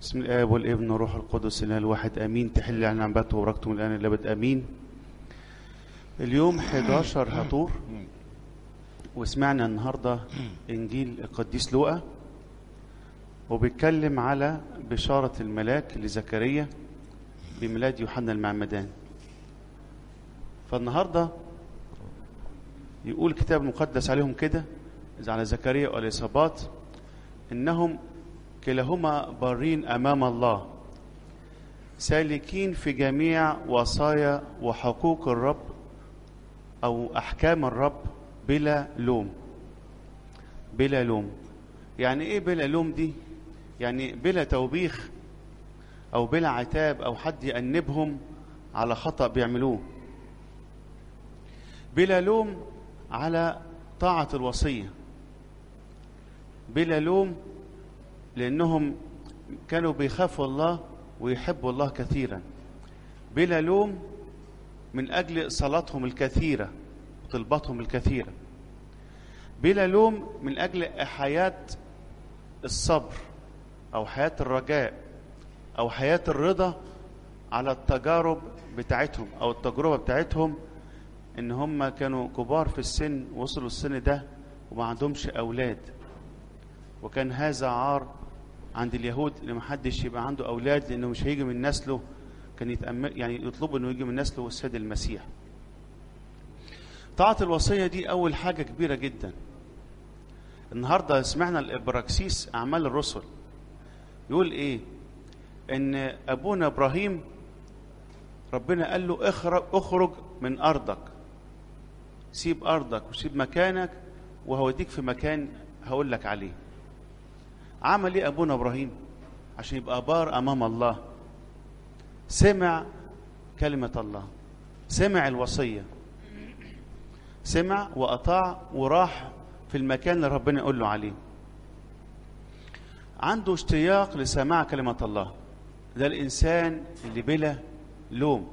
بسم الآب والابن والروح القدس إله الواحد آمين تحل على نعمته وبركته من الآن للأبد آمين اليوم 11 هطور وسمعنا النهاردة إنجيل القديس لوقا وبيتكلم على بشارة الملاك لزكريا بميلاد يوحنا المعمدان فالنهاردة يقول الكتاب المقدس عليهم كده إذا على زكريا والإصابات إنهم كلاهما بارين أمام الله سالكين في جميع وصايا وحقوق الرب أو أحكام الرب بلا لوم بلا لوم يعني إيه بلا لوم دي يعني بلا توبيخ أو بلا عتاب أو حد يأنبهم على خطأ بيعملوه بلا لوم على طاعة الوصية بلا لوم لأنهم كانوا بيخافوا الله ويحبوا الله كثيرا بلا لوم من أجل صلاتهم الكثيرة وطلباتهم الكثيرة بلا لوم من أجل حياة الصبر أو حياة الرجاء أو حياة الرضا على التجارب بتاعتهم أو التجربة بتاعتهم إن هم كانوا كبار في السن وصلوا السن ده وما عندهمش أولاد وكان هذا عار عند اليهود ان ما حدش يبقى عنده اولاد لانه مش هيجي من نسله كان يتأمل يعني يطلبوا انه يجي من نسله السيد المسيح طاعة الوصية دي أول حاجة كبيرة جدا النهاردة سمعنا الإبراكسيس أعمال الرسل يقول إيه إن أبونا إبراهيم ربنا قال له اخرج, اخرج من أرضك سيب أرضك وسيب مكانك وهوديك في مكان هقول لك عليه عمل ايه ابونا ابراهيم عشان يبقى بار امام الله سمع كلمه الله سمع الوصيه سمع واطاع وراح في المكان اللي ربنا يقول له عليه عنده اشتياق لسماع كلمه الله ده الانسان اللي بلا لوم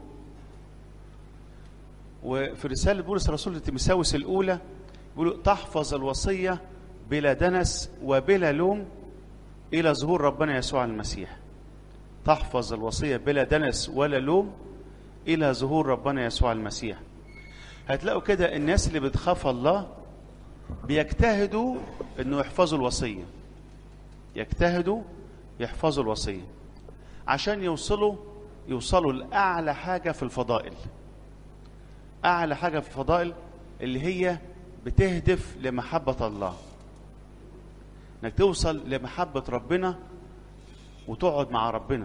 وفي رساله بولس الرسول لتيموثاوس الاولى بيقول تحفظ الوصيه بلا دنس وبلا لوم إلى ظهور ربنا يسوع المسيح تحفظ الوصية بلا دنس ولا لوم إلى ظهور ربنا يسوع المسيح هتلاقوا كده الناس اللي بتخاف الله بيجتهدوا انه يحفظوا الوصية يجتهدوا يحفظوا الوصية عشان يوصلوا يوصلوا لأعلى حاجة في الفضائل أعلى حاجة في الفضائل اللي هي بتهدف لمحبة الله انك توصل لمحبة ربنا وتقعد مع ربنا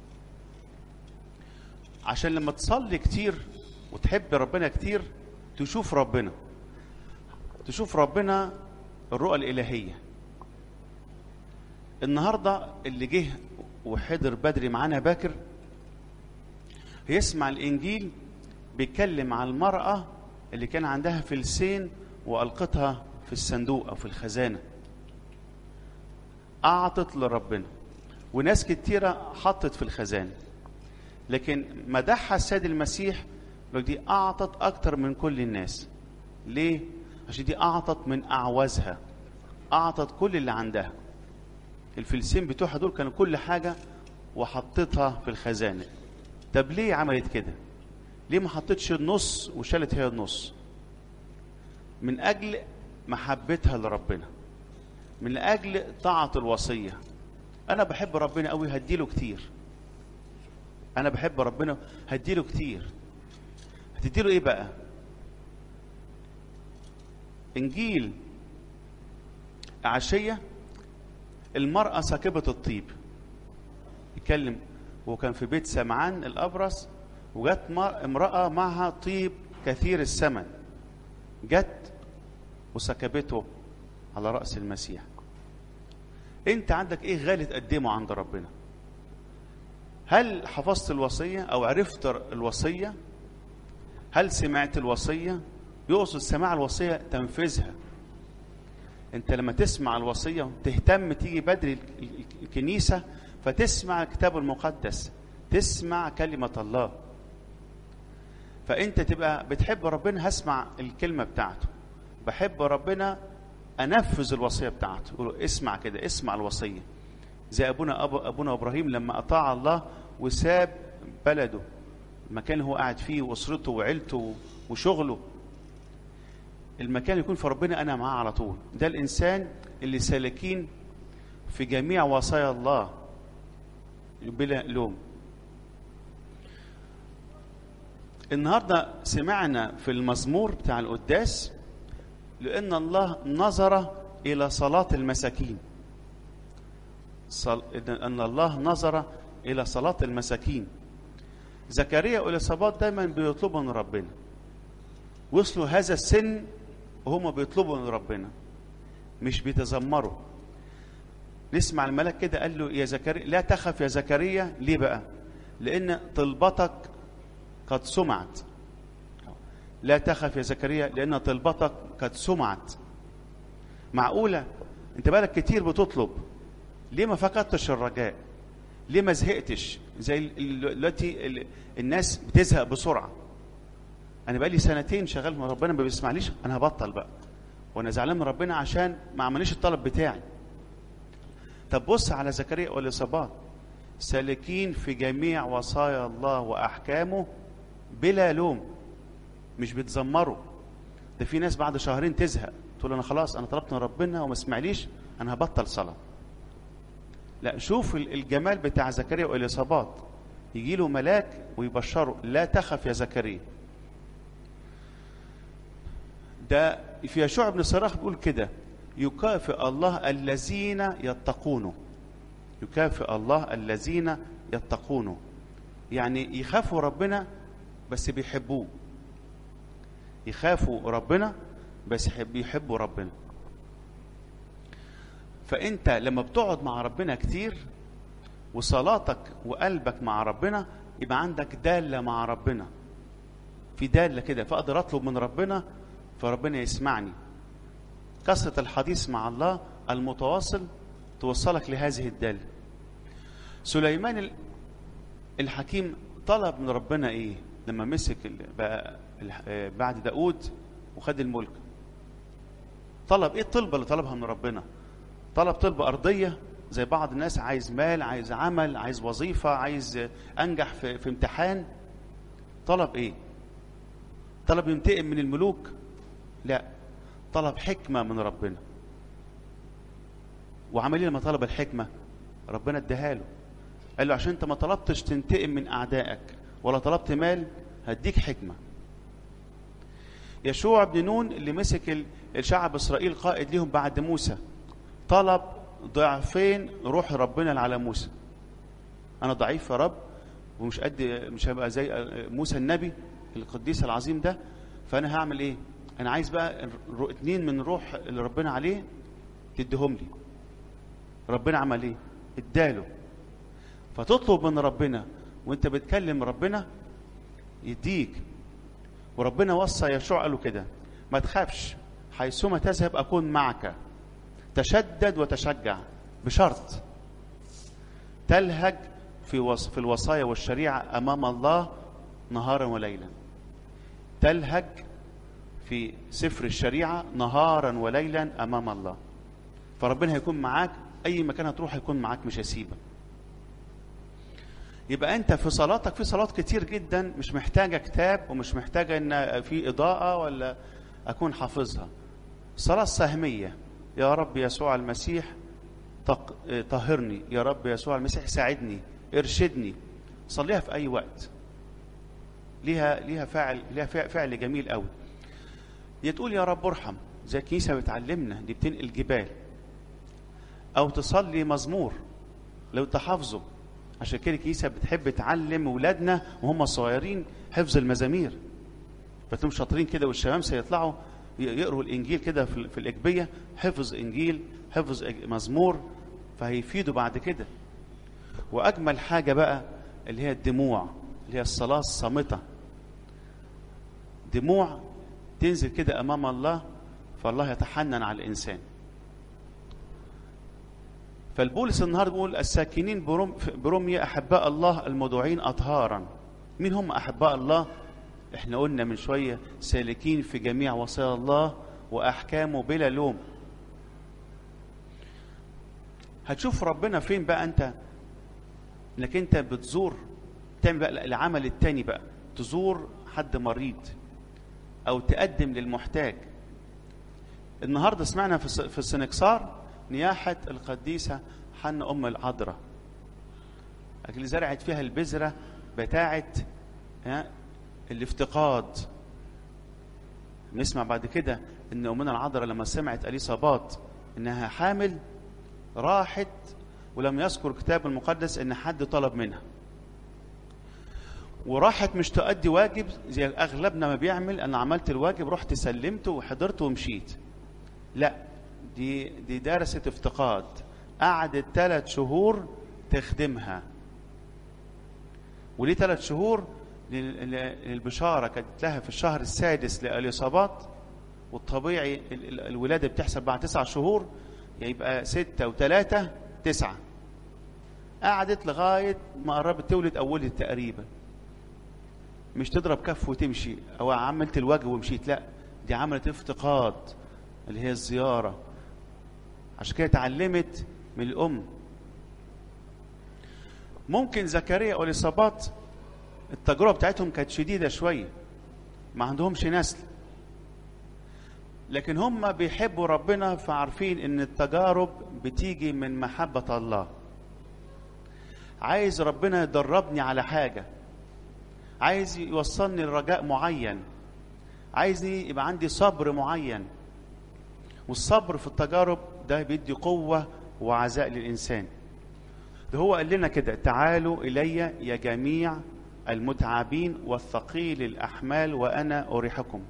عشان لما تصلي كتير وتحب ربنا كتير تشوف ربنا تشوف ربنا الرؤى الإلهية النهاردة اللي جه وحضر بدري معانا باكر يسمع الإنجيل بيتكلم عن المرأة اللي كان عندها فلسين وألقتها في الصندوق أو في الخزانة أعطت لربنا وناس كتيرة حطت في الخزانة لكن مدحها السيد المسيح لو دي أعطت أكتر من كل الناس ليه؟ عشان دي أعطت من أعوازها أعطت كل اللي عندها الفلسين بتوعها دول كانوا كل حاجة وحطتها في الخزانة طب ليه عملت كده؟ ليه ما حطتش النص وشالت هي النص؟ من أجل محبتها لربنا من اجل طاعه الوصيه انا بحب ربنا قوي هديله كتير انا بحب ربنا هديله كتير هتديله ايه بقى انجيل عشيه المراه ساكبه الطيب يتكلم وكان في بيت سمعان الابرص وجت امراه معها طيب كثير الثمن جت وسكبته على رأس المسيح انت عندك ايه غالي تقدمه عند ربنا هل حفظت الوصية او عرفت الوصية هل سمعت الوصية يقصد سماع الوصية تنفذها انت لما تسمع الوصية تهتم تيجي بدري الكنيسة فتسمع الكتاب المقدس تسمع كلمة الله فانت تبقى بتحب ربنا هسمع الكلمة بتاعته بحب ربنا انفذ الوصيه بتاعته يقولوا اسمع كده اسمع الوصيه زي ابونا أبو ابونا ابراهيم لما اطاع الله وساب بلده المكان اللي هو قاعد فيه واسرته وعيلته وشغله المكان يكون في ربنا انا معاه على طول ده الانسان اللي سالكين في جميع وصايا الله بلا لوم النهارده سمعنا في المزمور بتاع القداس لان الله نظر الى صلاه المساكين صل... ان الله نظر الى صلاه المساكين زكريا واليصابات دايما بيطلبوا من ربنا وصلوا هذا السن وهم بيطلبوا من ربنا مش بيتذمروا نسمع الملاك كده قال له يا زكريا لا تخف يا زكريا ليه بقى لان طلبتك قد سمعت لا تخف يا زكريا لان طلبتك قد سمعت معقوله انت بالك كتير بتطلب ليه ما فقدتش الرجاء ليه ما زهقتش زي دلوقتي الناس بتزهق بسرعه انا بقالي سنتين شغال مع ربنا ما بيسمعليش انا هبطل بقى وانا زعلان من ربنا عشان ما عمليش الطلب بتاعي طب بص على زكريا واليصابات سالكين في جميع وصايا الله واحكامه بلا لوم مش بتزمروا ده في ناس بعد شهرين تزهق تقول انا خلاص انا طلبت من ربنا وما سمعليش انا هبطل صلاه لا شوف الجمال بتاع زكريا واليصابات يجي له ملاك ويبشره لا تخف يا زكريا ده في يشوع بن صراخ بيقول كده يكافئ الله الذين يتقونه يكافئ الله الذين يتقونه يعني يخافوا ربنا بس بيحبوه يخافوا ربنا بس بيحبوا ربنا فانت لما بتقعد مع ربنا كتير وصلاتك وقلبك مع ربنا يبقى عندك دالة مع ربنا في دالة كده فأقدر أطلب من ربنا فربنا يسمعني كثرة الحديث مع الله المتواصل توصلك لهذه الدالة سليمان الحكيم طلب من ربنا ايه لما مسك بقى بعد داود وخد الملك طلب ايه الطلبة اللي طلبها من ربنا طلب طلبة أرضية زي بعض الناس عايز مال عايز عمل عايز وظيفة عايز أنجح في, في امتحان طلب ايه طلب ينتقم من الملوك لا طلب حكمة من ربنا وعمل لما طلب الحكمة ربنا اداها له قال له عشان انت ما طلبتش تنتقم من اعدائك ولا طلبت مال هديك حكمة يشوع بن نون اللي مسك الشعب اسرائيل قائد ليهم بعد موسى طلب ضعفين روح ربنا على موسى انا ضعيف يا رب ومش قد مش هبقى زي موسى النبي القديس العظيم ده فانا هعمل ايه انا عايز بقى اتنين من روح اللي ربنا عليه تديهم لي ربنا عمل ايه اداله فتطلب من ربنا وانت بتكلم ربنا يديك وربنا وصى يشوع قال له كده ما تخافش حيثما تذهب اكون معك تشدد وتشجع بشرط تلهج في وص... في الوصايا والشريعه امام الله نهارا وليلا تلهج في سفر الشريعه نهارا وليلا امام الله فربنا هيكون معاك اي مكان هتروح هيكون معاك مش هيسيبك يبقى انت في صلاتك في صلاه كتير جدا مش محتاجه كتاب ومش محتاجه ان في اضاءه ولا اكون حافظها صلاه سهميه يا رب يسوع المسيح طهرني يا رب يسوع المسيح ساعدني ارشدني صليها في اي وقت ليها ليها فاعل ليها فعل جميل قوي يا تقول يا رب ارحم زي الكنيسه بتعلمنا دي بتنقل جبال او تصلي مزمور لو تحافظه عشان كده الكنيسه بتحب تعلم ولادنا وهم صغيرين حفظ المزامير فتلاقيهم شاطرين كده والشمامسه يطلعوا يقروا الانجيل كده في الاجبيه حفظ انجيل حفظ مزمور فهيفيدوا بعد كده واجمل حاجه بقى اللي هي الدموع اللي هي الصلاه الصامته دموع تنزل كده امام الله فالله يتحنن على الانسان فالبولس النهارده بيقول الساكنين بروم بروميا احباء الله المدعوين اطهارا مين هم احباء الله احنا قلنا من شويه سالكين في جميع وصايا الله واحكامه بلا لوم هتشوف ربنا فين بقى انت انك انت بتزور تعمل بقى العمل التاني بقى تزور حد مريض او تقدم للمحتاج النهارده سمعنا في في السنكسار نياحه القديسه حنا ام العذراء اللي زرعت فيها البذره بتاعه الافتقاد نسمع بعد كده ان امنا العذراء لما سمعت اليصابات انها حامل راحت ولم يذكر الكتاب المقدس ان حد طلب منها وراحت مش تؤدي واجب زي اغلبنا ما بيعمل انا عملت الواجب رحت سلمته وحضرت ومشيت لا دي دي درست افتقاد قعدت ثلاث شهور تخدمها وليه ثلاث شهور للبشارة كانت لها في الشهر السادس للإصابات والطبيعي الولادة بتحصل بعد تسع شهور يبقى ستة وثلاثة تسعة قعدت لغاية ما قربت تولد أو ولدت تقريبا مش تضرب كف وتمشي أو عملت الواجب ومشيت لا دي عملت افتقاد اللي هي الزيارة عشان كده اتعلمت من الأم ممكن زكريا والإصابات التجربة بتاعتهم كانت شديدة شوية ما عندهمش نسل لكن هم بيحبوا ربنا فعارفين ان التجارب بتيجي من محبة الله عايز ربنا يدربني على حاجة عايز يوصلني لرجاء معين عايزني يبقى عندي صبر معين والصبر في التجارب ده بيدي قوة وعزاء للإنسان ده هو قال لنا كده تعالوا إلي يا جميع المتعبين والثقيل الأحمال وأنا أريحكم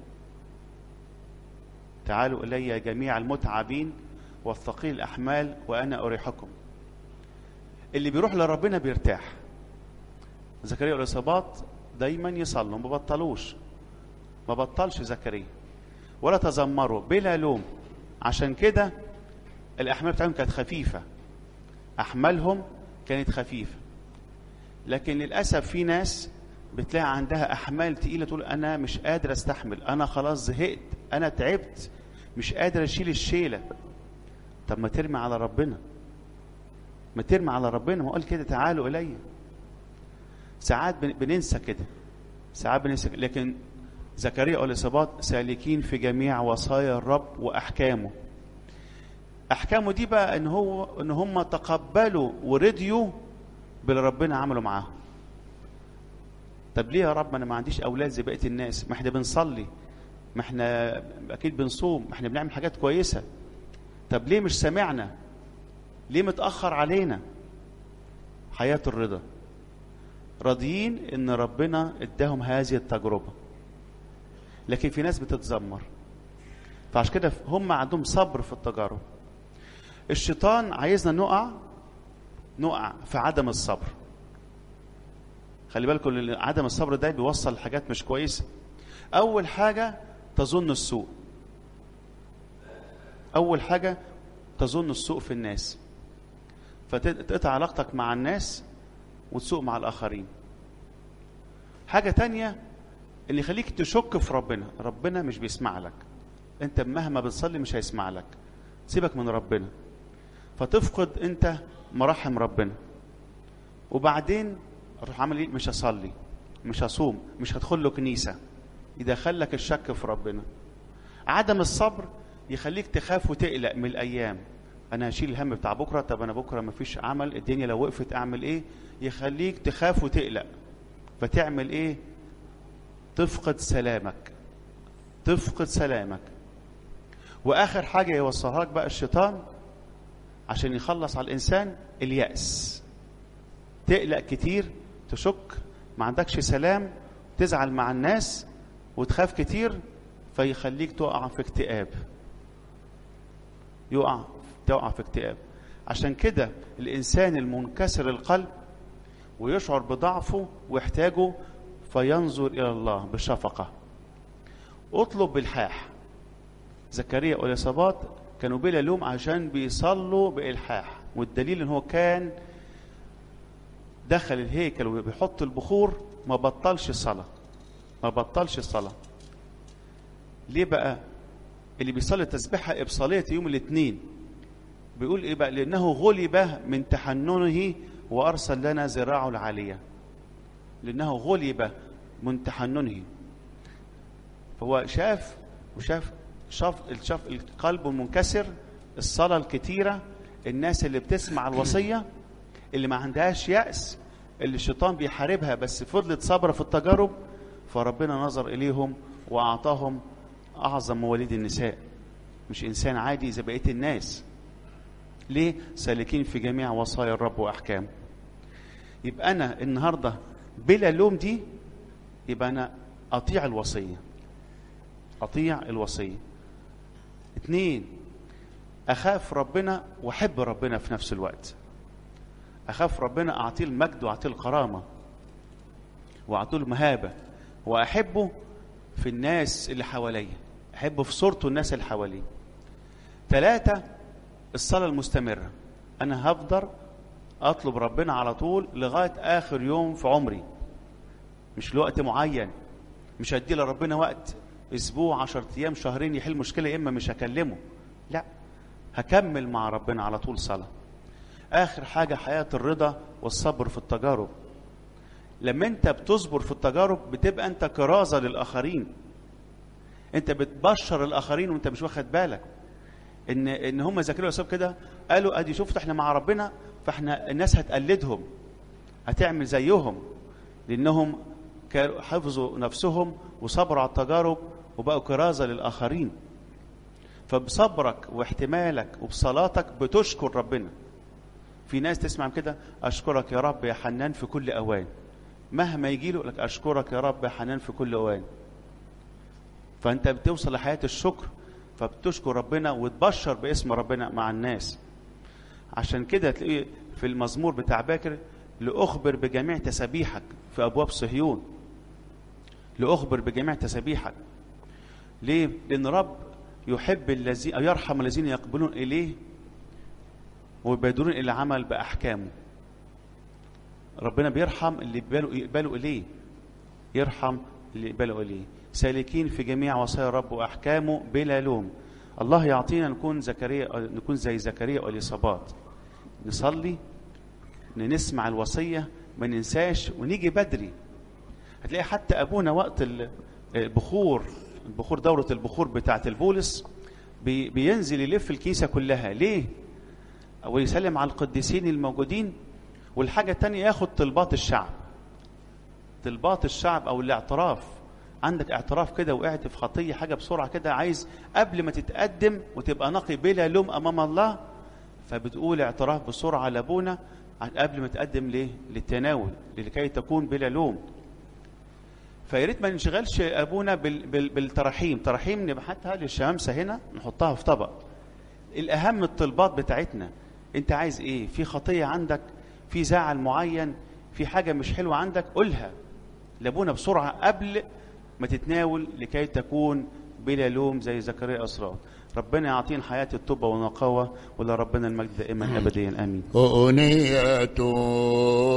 تعالوا إلي يا جميع المتعبين والثقيل الأحمال وأنا أريحكم اللي بيروح لربنا بيرتاح زكريا والإصابات دايما يصلوا ما بطلوش ما بطلش زكريا ولا تذمروا بلا لوم عشان كده الأحمال بتاعتهم كانت خفيفة أحمالهم كانت خفيفة لكن للأسف في ناس بتلاقي عندها أحمال تقيلة تقول أنا مش قادر أستحمل أنا خلاص زهقت أنا تعبت مش قادر أشيل الشيلة طب ما ترمي على ربنا ما ترمي على ربنا ما قال كده تعالوا إلي ساعات بننسى كده ساعات بننسى لكن زكريا والإصابات سالكين في جميع وصايا الرب وأحكامه أحكامه دي بقى إن هو إن هم تقبلوا ورضيوا باللي ربنا عمله معاهم طب ليه يا رب انا ما عنديش اولاد زي بقيه الناس ما احنا بنصلي ما احنا اكيد بنصوم ما احنا بنعمل حاجات كويسه طب ليه مش سامعنا ليه متاخر علينا حياه الرضا راضيين ان ربنا اداهم هذه التجربه لكن في ناس بتتذمر فعشان كده هم عندهم صبر في التجارب الشيطان عايزنا نقع نقع في عدم الصبر خلي بالكم عدم الصبر ده بيوصل لحاجات مش كويسه اول حاجه تظن السوء اول حاجه تظن السوء في الناس فتقطع علاقتك مع الناس وتسوء مع الاخرين حاجه تانية اللي يخليك تشك في ربنا ربنا مش بيسمع لك انت مهما بتصلي مش هيسمع لك سيبك من ربنا فتفقد انت مراحم ربنا وبعدين اروح عامل ايه مش هصلي مش هصوم مش هدخل له كنيسه يدخلك الشك في ربنا عدم الصبر يخليك تخاف وتقلق من الايام انا هشيل الهم بتاع بكره طب انا بكره مفيش عمل الدنيا لو وقفت اعمل ايه يخليك تخاف وتقلق فتعمل ايه تفقد سلامك تفقد سلامك واخر حاجه يوصلها لك بقى الشيطان عشان يخلص على الانسان الياس تقلق كتير تشك ما عندكش سلام تزعل مع الناس وتخاف كتير فيخليك تقع في اكتئاب يقع تقع في اكتئاب عشان كده الانسان المنكسر القلب ويشعر بضعفه واحتاجه فينظر الى الله بشفقه اطلب بالحاح زكريا واليصابات كانوا بلا لوم عشان بيصلوا بالحاح والدليل ان هو كان دخل الهيكل وبيحط البخور ما بطلش الصلاه ما بطلش الصلاه ليه بقى اللي بيصلي التسبيحه ابصاليه يوم الاثنين بيقول ايه بقى لانه غلب من تحننه وارسل لنا ذراعه العاليه لانه غلب من تحننه فهو شاف وشاف شاف شاف القلب المنكسر الصلاه الكتيره الناس اللي بتسمع الوصيه اللي ما عندهاش يأس اللي الشيطان بيحاربها بس فضلت صابره في التجارب فربنا نظر اليهم واعطاهم اعظم مواليد النساء مش انسان عادي زي بقيه الناس ليه سالكين في جميع وصايا الرب واحكامه يبقى انا النهارده بلا لوم دي يبقى انا اطيع الوصيه اطيع الوصيه اتنين اخاف ربنا واحب ربنا في نفس الوقت اخاف ربنا اعطيه المجد واعطيه الكرامه واعطيه المهابه واحبه في الناس اللي حواليا احبه في صورته الناس اللي حواليه ثلاثة الصلاة المستمرة أنا هفضل أطلب ربنا على طول لغاية آخر يوم في عمري مش لوقت معين مش هدي لربنا وقت أسبوع عشر أيام شهرين يحل مشكلة يا إما مش هكلمه لا هكمل مع ربنا على طول صلاة آخر حاجة حياة الرضا والصبر في التجارب لما أنت بتصبر في التجارب بتبقى أنت كرازة للآخرين أنت بتبشر الآخرين وأنت مش واخد بالك ان ان هم ذاكروا يوسف كده قالوا ادي شفت احنا مع ربنا فاحنا الناس هتقلدهم هتعمل زيهم لانهم حفظوا نفسهم وصبروا على التجارب وبقوا كرازه للاخرين فبصبرك واحتمالك وبصلاتك بتشكر ربنا في ناس تسمع كده اشكرك يا رب يا حنان في كل اوان مهما يجي له لك اشكرك يا رب يا حنان في كل اوان فانت بتوصل لحياه الشكر فبتشكر ربنا وتبشر باسم ربنا مع الناس عشان كده تلاقيه في المزمور بتاع باكر لأخبر بجميع تسابيحك في أبواب صهيون لأخبر بجميع تسابيحك ليه؟ لأن رب يحب الذين أو يرحم الذين يقبلون إليه ويبادرون إلى عمل بأحكامه ربنا بيرحم اللي يقبلوا يقبلوا إليه يرحم اللي يقبلوا إليه سالكين في جميع وصايا الرب واحكامه بلا لوم الله يعطينا نكون زكريا نكون زي زكريا واليصابات نصلي نسمع الوصيه ما ننساش ونيجي بدري هتلاقي حتى ابونا وقت البخور البخور دوره البخور بتاعه البولس بي بينزل يلف الكيسه كلها ليه ويسلم على القديسين الموجودين والحاجه الثانيه ياخد طلبات الشعب طلبات الشعب او الاعتراف عندك اعتراف كده وقعت في خطيه حاجه بسرعه كده عايز قبل ما تتقدم وتبقى نقي بلا لوم امام الله فبتقول اعتراف بسرعه لابونا قبل ما تقدم ليه للتناول لكي تكون بلا لوم فيا ريت ما ننشغلش ابونا بال بال بالتراحيم تراحيم نبعتها للشمامسه هنا نحطها في طبق الاهم الطلبات بتاعتنا انت عايز ايه في خطيه عندك في زعل معين في حاجه مش حلوه عندك قولها لابونا بسرعه قبل ما تتناول لكي تكون بلا لوم زي زكريا أسرار ربنا يعطينا حياة التوبة والنقاوة ولربنا المجد دائما أبديا آمين أغنية